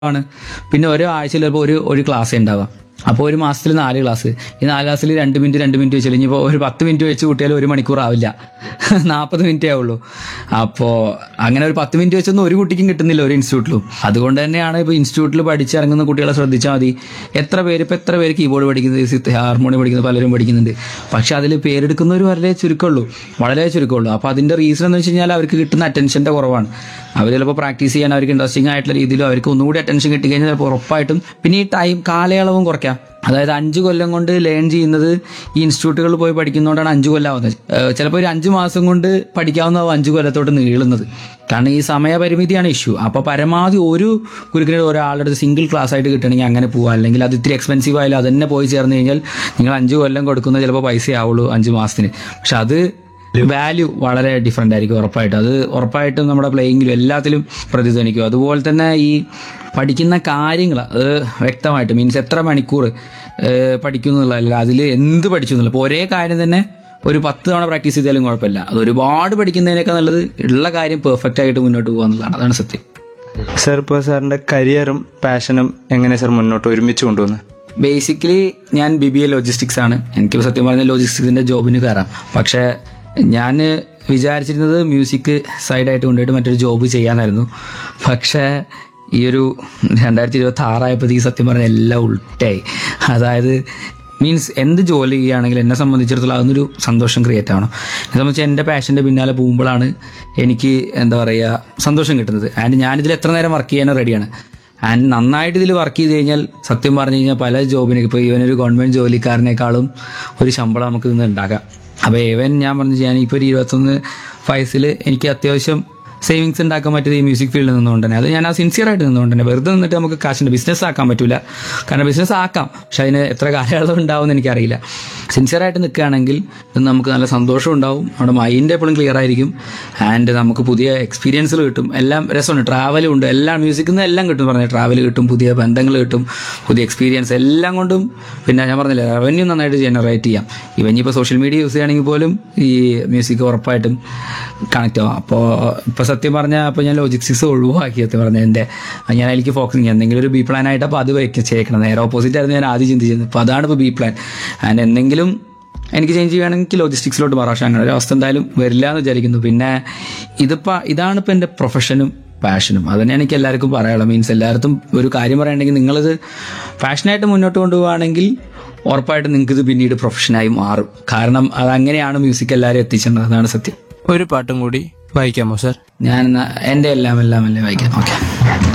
ആണ് പിന്നെ ഓരോ ആഴ്ചയിൽ ചിലപ്പോൾ ഒരു ഒരു ക്ലാസ് ഉണ്ടാവുക അപ്പോൾ ഒരു മാസത്തിൽ നാല് ക്ലാസ് ഈ നാല് ക്ലാസ്സിൽ രണ്ട് മിനിറ്റ് രണ്ട് മിനിറ്റ് വെച്ചാൽ ഇനിയിപ്പോൾ ഒരു പത്ത് മിനിറ്റ് വെച്ച് കൂട്ടിയാൽ ഒരു മണിക്കൂർ ആവില്ല നാൽപ്പത് മിനിറ്റേ ആവുള്ളൂ അപ്പോൾ അങ്ങനെ ഒരു പത്ത് മിനിറ്റ് വെച്ചൊന്നും ഒരു കുട്ടിക്കും കിട്ടുന്നില്ല ഒരു ഇൻസ്റ്റിറ്റ്യൂട്ടിലും അതുകൊണ്ട് തന്നെയാണ് ഇപ്പോൾ ഇൻസ്റ്റിറ്റ്യൂട്ടിൽ പഠിച്ചിറങ്ങുന്ന കുട്ടികളെ ശ്രദ്ധിച്ചാൽ മതി എത്ര പേര് ഇപ്പോൾ എത്ര പേര് കീബോർഡ് പഠിക്കുന്നത് സിത്ത് ഹാർമോണിയം പഠിക്കുന്നത് പലരും പഠിക്കുന്നുണ്ട് പക്ഷെ അതിൽ പേരെടുക്കുന്നവർ വളരെ ചുരുക്കമുള്ളൂ വളരെ ചുരുക്കമുള്ളൂ അപ്പോൾ അതിൻ്റെ റീസൺ എന്ന് വെച്ച് കഴിഞ്ഞാൽ അവർക്ക് കിട്ടുന്ന അറ്റൻഷൻ്റെ കുറവാണ് അവർ ചിലപ്പോൾ പ്രാക്ടീസ് ചെയ്യാൻ അവർക്ക് ഇൻട്രസ്റ്റിംഗ് ആയിട്ടുള്ള രീതിയിലും അവർക്ക് ഒന്നുകൂടി അറ്റൻഷൻ കിട്ടിക്കഴിഞ്ഞാൽ ചിലപ്പോൾ ഉറപ്പായിട്ടും പിന്നെ ഈ ടൈം കാലയളവും കുറയ്ക്കാം അതായത് അഞ്ച് കൊല്ലം കൊണ്ട് ലേൺ ചെയ്യുന്നത് ഈ ഇൻസ്റ്റിറ്റ്യൂട്ടുകളിൽ പോയി പഠിക്കുന്നതുകൊണ്ടാണ് അഞ്ച് കൊല്ലാവുന്നത് ഏഹ് ചിലപ്പോൾ ഒരു അഞ്ച് മാസം കൊണ്ട് പഠിക്കാവുന്നതാവും അഞ്ച് കൊല്ലത്തോട്ട് നീളുന്നത് കാരണം ഈ സമയപരിമിതിയാണ് ഇഷ്യൂ അപ്പോൾ പരമാവധി ഒരു ഗുരുക്കിന് ഒരാളുടെ അടുത്ത് സിംഗിൾ ക്ലാസ് ആയിട്ട് കിട്ടണമെങ്കിൽ അങ്ങനെ പോവാം അല്ലെങ്കിൽ അത് ഇത്തിരി എക്സ്പെൻസീവ് ആയാലും അത് തന്നെ പോയി ചേർന്ന് കഴിഞ്ഞാൽ നിങ്ങൾ അഞ്ച് കൊല്ലം കൊടുക്കുന്നത് ചിലപ്പോൾ പൈസ ആവുള്ളൂ അഞ്ച് മാസത്തിന് പക്ഷെ അത് വാല്യൂ വളരെ ഡിഫറെൻ്റ് ആയിരിക്കും ഉറപ്പായിട്ടും അത് ഉറപ്പായിട്ടും നമ്മുടെ പ്ലേയിങ്ങിലും എല്ലാത്തിലും പ്രതിധ്വനിക്കും അതുപോലെ തന്നെ ഈ പഠിക്കുന്ന കാര്യങ്ങൾ അത് വ്യക്തമായിട്ട് മീൻസ് എത്ര മണിക്കൂർ ഏഹ്, പഠിക്കുന്നു എന്നുള്ളതല്ല അതിൽ എന്ത് പഠിച്ചു എന്നുള്ള ഇപ്പോൾ ഒരേ കാര്യം തന്നെ ഒരു പത്ത് തവണ പ്രാക്ടീസ് ചെയ്താലും കുഴപ്പമില്ല അത് ഒരുപാട് പഠിക്കുന്നതിനേക്കാൾ നല്ലത് ഉള്ള കാര്യം പെർഫെക്റ്റ് ആയിട്ട് മുന്നോട്ട് പോകുക എന്നുള്ളതാണ് അതാണ് സത്യം സർ ഇപ്പോൾ സാറിന്റെ കരിയറും പാഷനും എങ്ങനെ സർ മുന്നോട്ട് ഒരുമിച്ച് കൊണ്ടുവന്ന് ബേസിക്കലി ഞാൻ ബി ബി എ ലോജിസ്റ്റിക്സ് ആണ് എനിക്ക് സത്യം പറഞ്ഞ ലോജിസ്റ്റിക്സിന്റെ ജോബിന് കയറാം പക്ഷേ ഞാൻ വിചാരിച്ചിരുന്നത് മ്യൂസിക് സൈഡായിട്ട് കൊണ്ടുപോയിട്ട് മറ്റൊരു ജോബ് ചെയ്യാനായിരുന്നു പക്ഷേ ഈ ഒരു രണ്ടായിരത്തി ഇരുപത്തി ആറായപ്പോഴത്തേക്ക് സത്യം പറഞ്ഞ എല്ലാം ഉൾട്ടായി അതായത് മീൻസ് എന്ത് ജോലി ചെയ്യുകയാണെങ്കിലും എന്നെ സംബന്ധിച്ചിടത്തോളം അതൊന്നൊരു സന്തോഷം ക്രിയേറ്റ് ആവണം എന്നെ സംബന്ധിച്ച് എൻ്റെ പാഷൻ്റെ പിന്നാലെ പോകുമ്പോഴാണ് എനിക്ക് എന്താ പറയുക സന്തോഷം കിട്ടുന്നത് ആൻഡ് ഞാനിതിൽ എത്ര നേരം വർക്ക് ചെയ്യാനും റെഡിയാണ് ആൻഡ് നന്നായിട്ട് ഇതിൽ വർക്ക് ചെയ്ത് കഴിഞ്ഞാൽ സത്യം പറഞ്ഞു കഴിഞ്ഞാൽ പല ജോബിന് ഇപ്പോൾ ഇവനൊരു ഗവൺമെൻറ് ജോലിക്കാരനേക്കാളും ഒരു ശമ്പളം നമുക്ക് ഇന്ന് ഉണ്ടാക്കാം അപ്പോൾ ഇവൻ ഞാൻ പറഞ്ഞു ഞാൻ ഇപ്പോൾ ഒരു ഇരുപത്തൊന്ന് വയസ്സിൽ എനിക്ക് അത്യാവശ്യം സേവിങ്സ് ഉണ്ടാക്കാൻ പറ്റിയത് ഈ മ്യൂസിക് ഫീൽഡിൽ നിന്നുകൊണ്ട് തന്നെ അത് ഞാൻ ആ സിൻസിയർ ആയിട്ട് നിന്നുകൊണ്ട് തന്നെ വെറുതെ നിന്നിട്ട് നമുക്ക് കാശിൻ്റെ ബിസിനസ് ആക്കാൻ പറ്റില്ല കാരണം ബിസിനസ് ആക്കാം പക്ഷെ അതിന് എത്ര കാലയളവ് ഉണ്ടാവും എനിക്കറിയില്ല സിൻസിയർ ആയിട്ട് നിൽക്കുകയാണെങ്കിൽ ഇത് നമുക്ക് നല്ല സന്തോഷം ഉണ്ടാവും നമ്മുടെ മൈൻഡ് എപ്പോഴും ക്ലിയർ ആയിരിക്കും ആൻഡ് നമുക്ക് പുതിയ എക്സ്പീരിയൻസുകൾ കിട്ടും എല്ലാം രസമുണ്ട് ട്രാവലും ഉണ്ട് എല്ലാം മ്യൂസിക്കിൽ നിന്ന് എല്ലാം കിട്ടും പറഞ്ഞാൽ ട്രാവൽ കിട്ടും പുതിയ ബന്ധങ്ങൾ കിട്ടും പുതിയ എക്സ്പീരിയൻസ് എല്ലാം കൊണ്ടും പിന്നെ ഞാൻ പറഞ്ഞില്ലേ റവന്യൂ നന്നായിട്ട് ജനറേറ്റ് ചെയ്യാം ഇവൻ ഇപ്പോൾ സോഷ്യൽ മീഡിയ യൂസ് ചെയ്യുകയാണെങ്കിൽ പോലും ഈ മ്യൂസിക് ഉറപ്പായിട്ടും കണക്റ്റ് ആവും അപ്പോൾ ഇപ്പോൾ സത്യം പറഞ്ഞാൽ അപ്പോൾ ഞാൻ ലോജിക്സിക്സ് ഒഴിവാക്കി സത്യം പറഞ്ഞാൽ എൻ്റെ ഞാൻ അതിലേക്ക് ഫോക്കസ് ചെയ്യാം എന്തെങ്കിലും ഒരു ബി പ്ലാൻ ആയിട്ട് അപ്പോൾ അത് വെച്ച് ചേക്കണം നേരെ ഓപ്പോസിറ്റ് ആയിരുന്നു ഞാൻ ആദ്യം ചിന്തിച്ചത് അപ്പോൾ അതാണ് ഇപ്പോൾ ബി പ്ലാൻ ആൻഡ് എന്തെങ്കിലും എനിക്ക് ചേഞ്ച് ചെയ്യുകയാണെങ്കിൽ ലോജിസ്റ്റിക്സിലോട്ട് മാറാം പക്ഷേ അങ്ങനെ ഒരു അവസ്ഥ എന്തായാലും വരില്ല എന്ന് വിചാരിക്കുന്നു പിന്നെ ഇതിപ്പോൾ ഇതാണ് ഇപ്പോൾ എൻ്റെ പ്രൊഫഷനും പാഷനും അത് തന്നെയാണ് എനിക്ക് എല്ലാവർക്കും പറയാനുള്ളത് മീൻസ് എല്ലായിടത്തും ഒരു കാര്യം പറയുകയാണെങ്കിൽ നിങ്ങളിത് പാഷനായിട്ട് മുന്നോട്ട് കൊണ്ടുപോവുകയാണെങ്കിൽ ഉറപ്പായിട്ടും നിങ്ങൾക്ക് ഇത് പിന്നീട് പ്രൊഫഷനായി മാറും കാരണം അതങ്ങനെയാണ് മ്യൂസിക് എല്ലാവരും എത്തിച്ചത് അതാണ് സത്യം ഒരു പാട്ടും കൂടി വായിക്കാമോ സർ ഞാൻ എന്നാ- എൻ്റെ എല്ലാം എല്ലാം എല്ലാം വായിക്കാം ഓക്കെ